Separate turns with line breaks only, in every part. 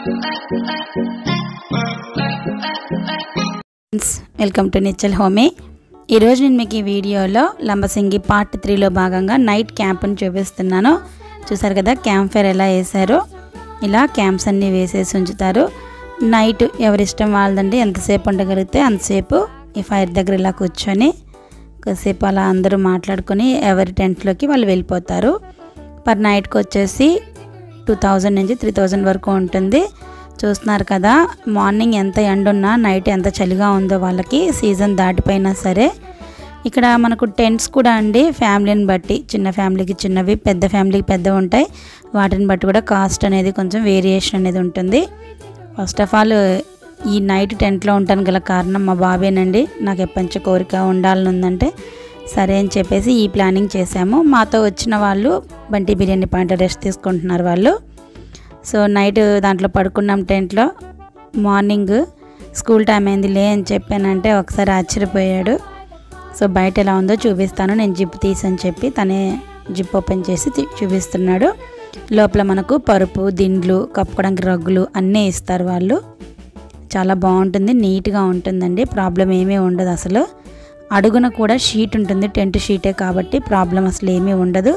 friends welcome to నిచ్చల్ హోమీ ఈరోజు నేను మీకు ఈ వీడియోలో లంబసింగి పార్ట్ త్రీలో భాగంగా నైట్ క్యాంప్ని చూపిస్తున్నాను చూసారు కదా క్యాంప్ ఫైర్ ఎలా వేశారో ఇలా క్యాంప్స్ అన్నీ వేసేసి ఉంచుతారు నైట్ ఎవరిష్టం వాళ్ళదండి ఎంతసేపు ఉండగలిగితే అంతసేపు ఈ ఫైర్ దగ్గర ఇలా కూర్చొని కొద్దిసేపు అలా అందరూ మాట్లాడుకొని ఎవరి టెంట్లోకి వాళ్ళు వెళ్ళిపోతారు పర్ నైట్కి వచ్చేసి టూ థౌజండ్ నుంచి త్రీ థౌజండ్ వరకు ఉంటుంది చూస్తున్నారు కదా మార్నింగ్ ఎంత ఎండ ఉన్నా నైట్ ఎంత చలిగా ఉందో వాళ్ళకి సీజన్ దాటిపోయినా సరే ఇక్కడ మనకు టెంట్స్ కూడా అండి ఫ్యామిలీని బట్టి చిన్న ఫ్యామిలీకి చిన్నవి పెద్ద ఫ్యామిలీకి పెద్దవి ఉంటాయి వాటిని బట్టి కూడా కాస్ట్ అనేది కొంచెం వేరియేషన్ అనేది ఉంటుంది ఫస్ట్ ఆఫ్ ఆల్ ఈ నైట్ టెంట్లో ఉంటాను గల కారణం మా బాబేనండి నాకు ఎప్పటి నుంచో కోరిక ఉండాలని ఉందంటే సరే అని చెప్పేసి ఈ ప్లానింగ్ చేశాము మాతో వచ్చిన వాళ్ళు బంటి బిర్యానీ పాయింట్ రెస్ట్ తీసుకుంటున్నారు వాళ్ళు సో నైట్ దాంట్లో పడుకున్నాం టెంట్లో మార్నింగ్ స్కూల్ టైం అయింది లే అని చెప్పానంటే ఒకసారి ఆశ్చర్యపోయాడు సో బయట ఎలా ఉందో చూపిస్తాను నేను జిప్ తీసని చెప్పి తనే జిప్ ఓపెన్ చేసి తీ- చూపిస్తున్నాడు లోపల మనకు పరుపు దిండ్లు కప్పుకోవడానికి రగ్గులు అన్నీ ఇస్తారు వాళ్ళు చాలా బాగుంటుంది నీట్గా ఉంటుందండి ప్రాబ్లం ఏమీ ఉండదు అసలు అడుగున కూడా షీట్ ఉంటుంది టెంట్ షీటే కాబట్టి ప్రాబ్లం అసలు ఏమీ ఉండదు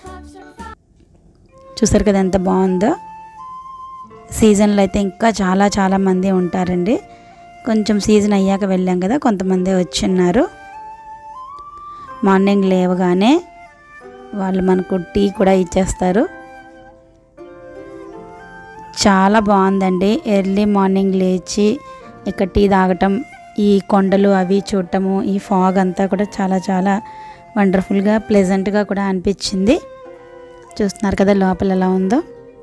చూసారు కదా ఎంత బాగుందో సీజన్లో అయితే ఇంకా చాలా చాలా మంది ఉంటారండి కొంచెం సీజన్ అయ్యాక వెళ్ళాం కదా కొంతమంది వచ్చిన్నారు మార్నింగ్ లేవగానే వాళ్ళు మనకు టీ కూడా ఇచ్చేస్తారు చాలా బాగుందండి ఎర్లీ మార్నింగ్ లేచి ఇక్కడ టీ తాగటం ఈ కొండలు అవి చూడటము ఈ ఫాగ్ అంతా కూడా చాలా చాలా వండర్ఫుల్గా ప్లెజెంట్గా కూడా అనిపించింది చూస్తున్నారు కదా లోపల ఎలా ఉందో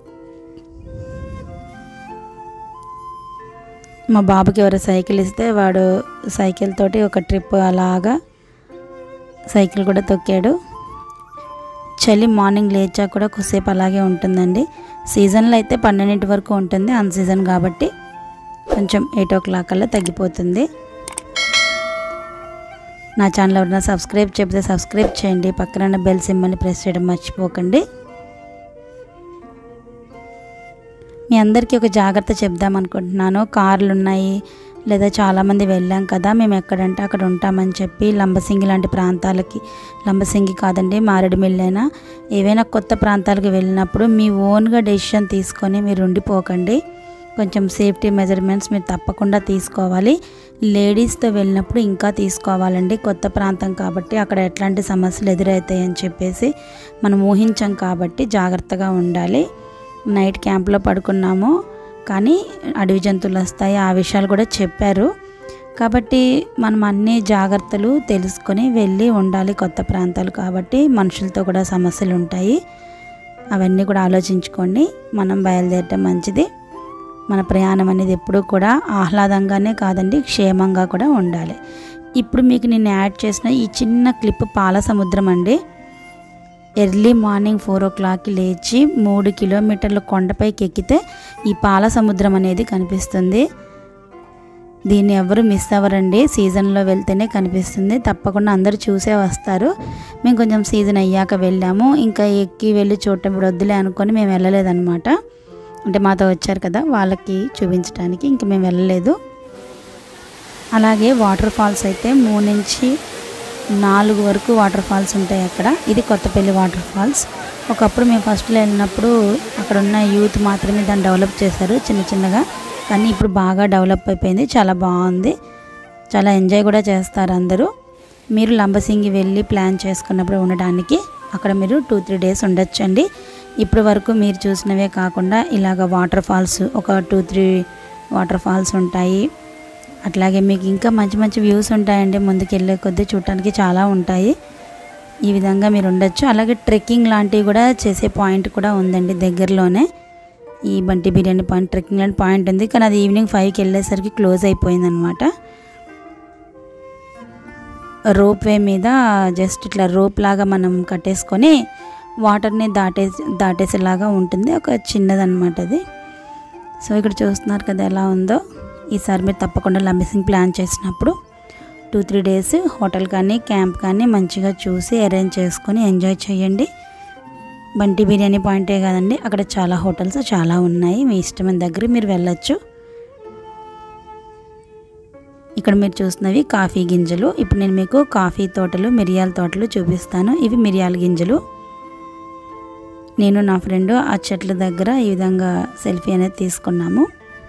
మా బాబుకి ఎవరో సైకిల్ ఇస్తే వాడు సైకిల్ తోటి ఒక ట్రిప్ అలాగా సైకిల్ కూడా తొక్కాడు చలి మార్నింగ్ లేచా కూడా కొద్దిసేపు అలాగే ఉంటుందండి సీజన్లో అయితే పన్నెండింటి వరకు ఉంటుంది అన్ సీజన్ కాబట్టి కొంచెం ఎయిట్ ఓ క్లాక్ కల్లా తగ్గిపోతుంది నా ఛానల్ ఎవరైనా సబ్స్క్రైబ్ చెప్తే సబ్స్క్రైబ్ చేయండి పక్కన బెల్ సింబల్ని ప్రెస్ చేయడం మర్చిపోకండి మీ అందరికీ ఒక జాగ్రత్త చెప్దాం అనుకుంటున్నాను కార్లు ఉన్నాయి లేదా చాలామంది వెళ్ళాం కదా మేము ఎక్కడంటే అక్కడ ఉంటామని చెప్పి లంబసింగి లాంటి ప్రాంతాలకి లంబసింగి కాదండి మారేడుమిల్లైనా ఏవైనా కొత్త ప్రాంతాలకు వెళ్ళినప్పుడు మీ ఓన్గా డెసిషన్ తీసుకొని మీరు ఉండిపోకండి కొంచెం సేఫ్టీ మెజర్మెంట్స్ మీరు తప్పకుండా తీసుకోవాలి లేడీస్తో వెళ్ళినప్పుడు ఇంకా తీసుకోవాలండి కొత్త ప్రాంతం కాబట్టి అక్కడ ఎట్లాంటి సమస్యలు ఎదురవుతాయని చెప్పేసి మనం ఊహించాం కాబట్టి జాగ్రత్తగా ఉండాలి నైట్ క్యాంప్లో పడుకున్నాము కానీ అడవి జంతువులు వస్తాయి ఆ విషయాలు కూడా చెప్పారు కాబట్టి మనం అన్ని జాగ్రత్తలు తెలుసుకొని వెళ్ళి ఉండాలి కొత్త ప్రాంతాలు కాబట్టి మనుషులతో కూడా సమస్యలు ఉంటాయి అవన్నీ కూడా ఆలోచించుకోండి మనం బయలుదేరటం మంచిది మన ప్రయాణం అనేది ఎప్పుడూ కూడా ఆహ్లాదంగానే కాదండి క్షేమంగా కూడా ఉండాలి ఇప్పుడు మీకు నేను యాడ్ చేసిన ఈ చిన్న క్లిప్ పాల సముద్రం అండి ఎర్లీ మార్నింగ్ ఫోర్ ఓ క్లాక్కి లేచి మూడు కిలోమీటర్ల కొండపైకి ఎక్కితే ఈ పాల సముద్రం అనేది కనిపిస్తుంది దీన్ని ఎవరు మిస్ అవ్వరండి సీజన్లో వెళ్తేనే కనిపిస్తుంది తప్పకుండా అందరూ చూసే వస్తారు మేము కొంచెం సీజన్ అయ్యాక వెళ్ళాము ఇంకా ఎక్కి వెళ్ళి చూడటం ఇప్పుడు వద్దులే అనుకొని మేము వెళ్ళలేదన్నమాట అంటే మాతో వచ్చారు కదా వాళ్ళకి చూపించడానికి ఇంక మేము వెళ్ళలేదు అలాగే వాటర్ ఫాల్స్ అయితే మూడు నుంచి నాలుగు వరకు వాటర్ ఫాల్స్ ఉంటాయి అక్కడ ఇది కొత్తపల్లి వాటర్ ఫాల్స్ ఒకప్పుడు మేము ఫస్ట్లో వెళ్ళినప్పుడు అక్కడ ఉన్న యూత్ మాత్రమే దాన్ని డెవలప్ చేశారు చిన్న చిన్నగా కానీ ఇప్పుడు బాగా డెవలప్ అయిపోయింది చాలా బాగుంది చాలా ఎంజాయ్ కూడా చేస్తారు అందరూ మీరు లంబసింగి వెళ్ళి ప్లాన్ చేసుకున్నప్పుడు ఉండడానికి అక్కడ మీరు టూ త్రీ డేస్ ఉండొచ్చండి ఇప్పటి వరకు మీరు చూసినవే కాకుండా ఇలాగ వాటర్ ఫాల్స్ ఒక టూ త్రీ వాటర్ ఫాల్స్ ఉంటాయి అట్లాగే మీకు ఇంకా మంచి మంచి వ్యూస్ ఉంటాయండి ముందుకు వెళ్ళే కొద్దీ చూడటానికి చాలా ఉంటాయి ఈ విధంగా మీరు ఉండొచ్చు అలాగే ట్రెక్కింగ్ లాంటివి కూడా చేసే పాయింట్ కూడా ఉందండి దగ్గరలోనే ఈ బంటి బిర్యానీ పాయింట్ ట్రెక్కింగ్ లాంటి పాయింట్ ఉంది కానీ అది ఈవినింగ్ ఫైవ్కి వెళ్ళేసరికి క్లోజ్ అయిపోయిందనమాట రోప్ వే మీద జస్ట్ ఇట్లా రోప్ లాగా మనం కట్టేసుకొని వాటర్ని దాటే దాటేసేలాగా ఉంటుంది ఒక చిన్నదన్నమాట అది సో ఇక్కడ చూస్తున్నారు కదా ఎలా ఉందో ఈసారి మీరు తప్పకుండా లంబసింగ్ ప్లాన్ చేసినప్పుడు టూ త్రీ డేస్ హోటల్ కానీ క్యాంప్ కానీ మంచిగా చూసి అరేంజ్ చేసుకొని ఎంజాయ్ చేయండి బంటి బిర్యానీ పాయింటే కాదండి అక్కడ చాలా హోటల్స్ చాలా ఉన్నాయి మీ ఇష్టమైన దగ్గర మీరు వెళ్ళొచ్చు ఇక్కడ మీరు చూస్తున్నవి కాఫీ గింజలు ఇప్పుడు నేను మీకు కాఫీ తోటలు మిరియాల తోటలు చూపిస్తాను ఇవి మిరియాల గింజలు నేను నా ఫ్రెండ్ ఆ చెట్ల దగ్గర ఈ విధంగా సెల్ఫీ అనేది తీసుకున్నాము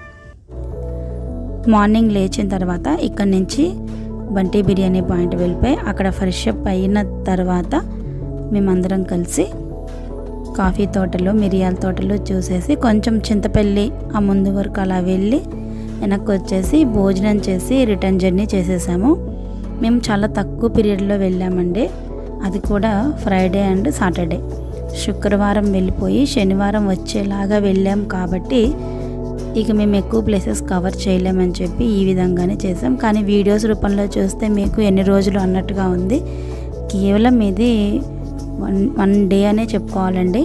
మార్నింగ్ లేచిన తర్వాత ఇక్కడ నుంచి బంటి బిర్యానీ పాయింట్ వెళ్ళిపోయి అక్కడ ఫ్రెష్ అప్ అయిన తర్వాత మేమందరం కలిసి కాఫీ తోటలు మిరియాల తోటలు చూసేసి కొంచెం చింతపల్లి ఆ ముందు వరకు అలా వెళ్ళి వెనక్కి వచ్చేసి భోజనం చేసి రిటర్న్ జర్నీ చేసేసాము మేము చాలా తక్కువ పీరియడ్లో వెళ్ళామండి అది కూడా ఫ్రైడే అండ్ సాటర్డే శుక్రవారం వెళ్ళిపోయి శనివారం వచ్చేలాగా వెళ్ళాం కాబట్టి ఇక మేము ఎక్కువ ప్లేసెస్ కవర్ చేయలేమని చెప్పి ఈ విధంగానే చేసాం కానీ వీడియోస్ రూపంలో చూస్తే మీకు ఎన్ని రోజులు అన్నట్టుగా ఉంది కేవలం ఇది వన్ వన్ డే అనే చెప్పుకోవాలండి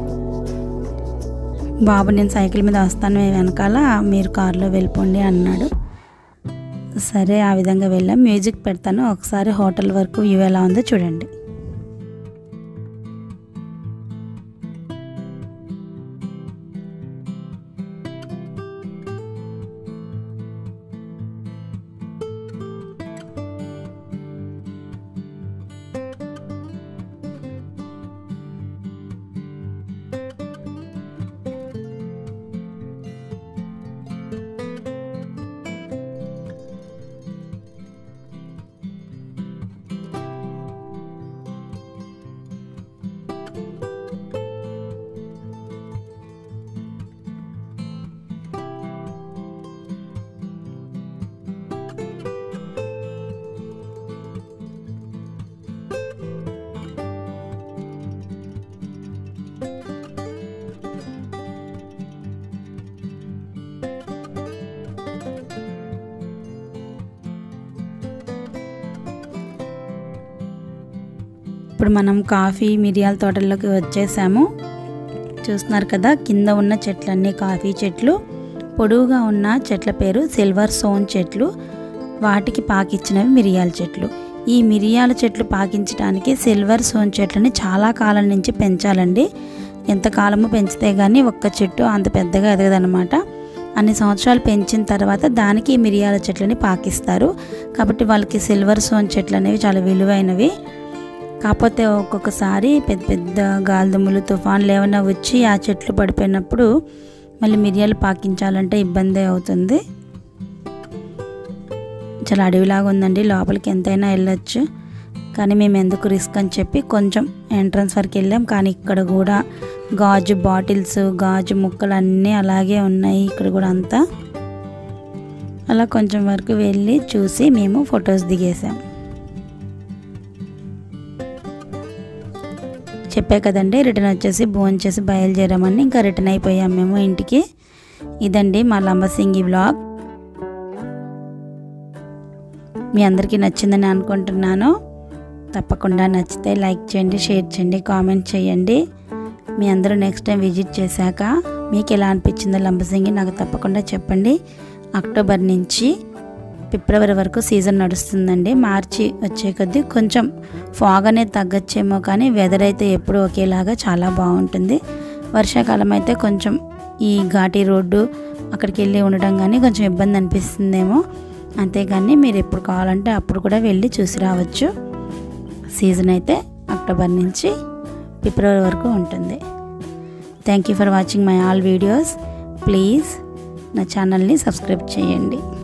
బాబు నేను సైకిల్ మీద వస్తాను వెనకాల మీరు కారులో వెళ్ళిపోండి అన్నాడు సరే ఆ విధంగా వెళ్ళాం మ్యూజిక్ పెడతాను ఒకసారి హోటల్ వరకు వ్యూ ఎలా ఉందో చూడండి ఇప్పుడు మనం కాఫీ మిరియాల తోటల్లోకి వచ్చేసాము చూస్తున్నారు కదా కింద ఉన్న చెట్లన్నీ కాఫీ చెట్లు పొడవుగా ఉన్న చెట్ల పేరు సిల్వర్ సోన్ చెట్లు వాటికి పాకిచ్చినవి మిరియాల చెట్లు ఈ మిరియాల చెట్లు పాకించడానికి సిల్వర్ సోన్ చెట్లని చాలా కాలం నుంచి పెంచాలండి ఎంతకాలము పెంచితే కానీ ఒక్క చెట్టు అంత పెద్దగా ఎదగదనమాట అన్ని సంవత్సరాలు పెంచిన తర్వాత దానికి ఈ మిరియాల చెట్లని పాకిస్తారు కాబట్టి వాళ్ళకి సిల్వర్ సోన్ చెట్లు అనేవి చాలా విలువైనవి కాకపోతే ఒక్కొక్కసారి పెద్ద పెద్ద గాలిదుమ్ములు తుఫాన్లు ఏమైనా వచ్చి ఆ చెట్లు పడిపోయినప్పుడు మళ్ళీ మిరియాలు పాకించాలంటే ఇబ్బంది అవుతుంది చాలా అడవిలాగా ఉందండి లోపలికి ఎంతైనా వెళ్ళొచ్చు కానీ మేము ఎందుకు రిస్క్ అని చెప్పి కొంచెం ఎంట్రన్స్ వరకు వెళ్ళాం కానీ ఇక్కడ కూడా గాజు బాటిల్స్ గాజు ముక్కలు అన్నీ అలాగే ఉన్నాయి ఇక్కడ కూడా అంతా అలా కొంచెం వరకు వెళ్ళి చూసి మేము ఫొటోస్ దిగేసాం చెప్పే కదండి రిటర్న్ వచ్చేసి భోజనం చేసి బయలుదేరామని ఇంకా రిటర్న్ అయిపోయాం మేము ఇంటికి ఇదండి మా లంబసింగి బ్లాగ్ మీ అందరికీ నచ్చిందని అనుకుంటున్నాను తప్పకుండా నచ్చితే లైక్ చేయండి షేర్ చేయండి కామెంట్ చేయండి మీ అందరూ నెక్స్ట్ టైం విజిట్ చేశాక మీకు ఎలా అనిపించిందో లంబసింగి నాకు తప్పకుండా చెప్పండి అక్టోబర్ నుంచి ఫిబ్రవరి వరకు సీజన్ నడుస్తుందండి మార్చి వచ్చే కొద్దీ కొంచెం ఫాగ్ అనేది తగ్గచ్చేమో కానీ వెదర్ అయితే ఎప్పుడూ ఒకేలాగా చాలా బాగుంటుంది వర్షాకాలం అయితే కొంచెం ఈ ఘాటీ రోడ్డు అక్కడికి వెళ్ళి ఉండడం కానీ కొంచెం ఇబ్బంది అనిపిస్తుందేమో అంతేగాని మీరు ఎప్పుడు కావాలంటే అప్పుడు కూడా వెళ్ళి చూసి రావచ్చు సీజన్ అయితే అక్టోబర్ నుంచి ఫిబ్రవరి వరకు ఉంటుంది thank you for watching my all videos please నా ఛానల్ని సబ్స్క్రైబ్ చేయండి